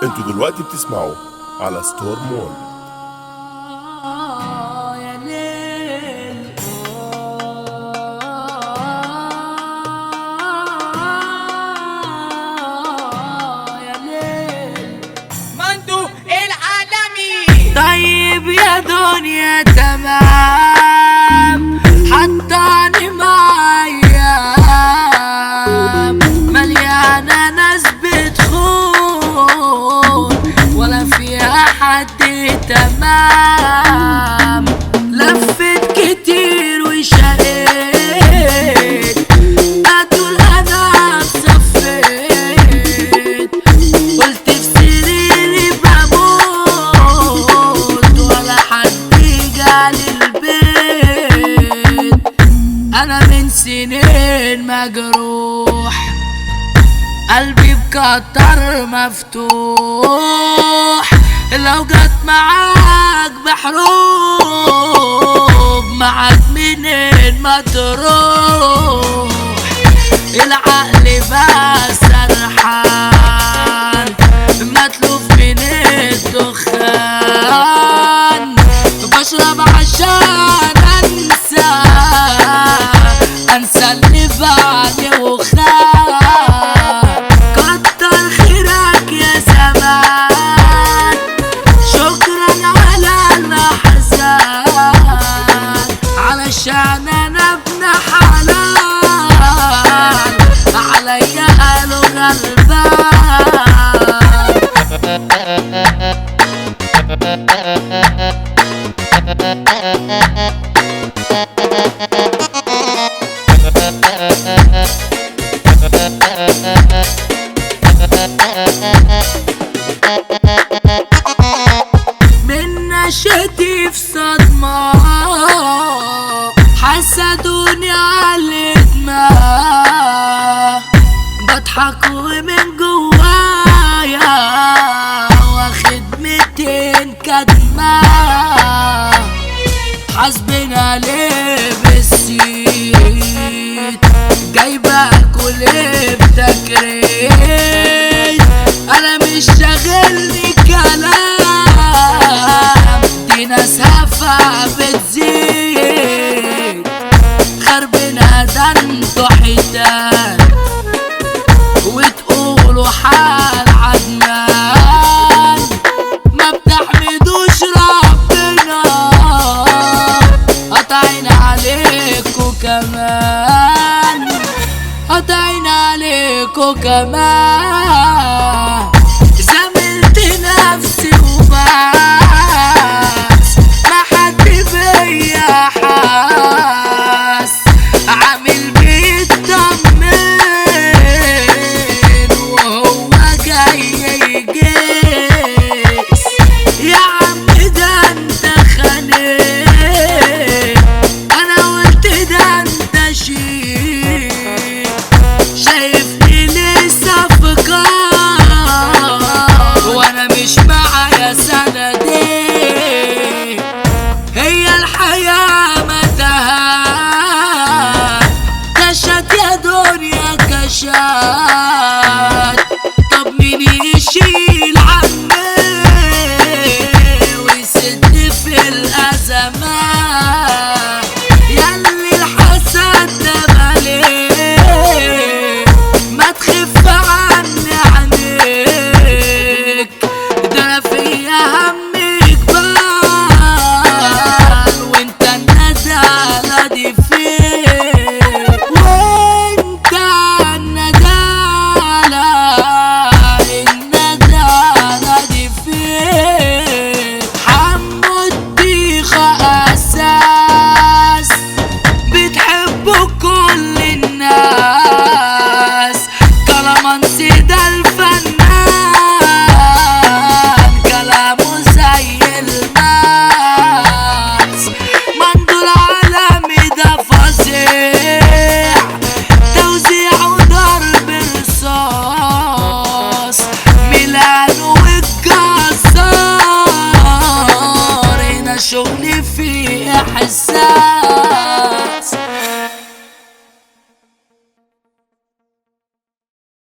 انتوا دلوقتي بتسمعوا على ستور مول آه يا ليل آه يا ليل مندو العالمي طيب يا دنيا تمام حطاني معايا مليانة ناس بتخون ولا فيها حد تمام لفت كتير وشقيت أدول أنا صفيت قلت في سريري بموت ولا حد جالي البيت انا من سنين مجروح قلبي بكتر مفتوح لو جت معاك بحروب معاك منين ما تروح العقل بقى سرحان متلوف من الدخان بشرب عشان انسى انسى اللي بعدي وخان كتر خيرك يا زمان شكرا على الاحزان علشان انا ابن حلال عليا قالوا غلبان من نشأتي في صدمة حسدوني على دماغ بضحك ومن جوايا واخد ميتين كدمة حاسبنا ليه بالسيت جايبك وليه بتكريت انا مش شاغلني كلام دي ناس هفا بتزيد خربنا ده انتوا حيتان وتقولوا حال عدنان ما بتحمدوش ربنا قطعنا عليكوا كمان قطعنا عليكوا كمان زملت نفسي وبس ما حد بيا حاس عامل بيطمن وهو جاي يجيس يا عم ده انت خانق انا قلت ده انت شيء شايفني لسه في قاع وانا مش معايا سندين هي الحياة متاهات كشت يا دنيا كشات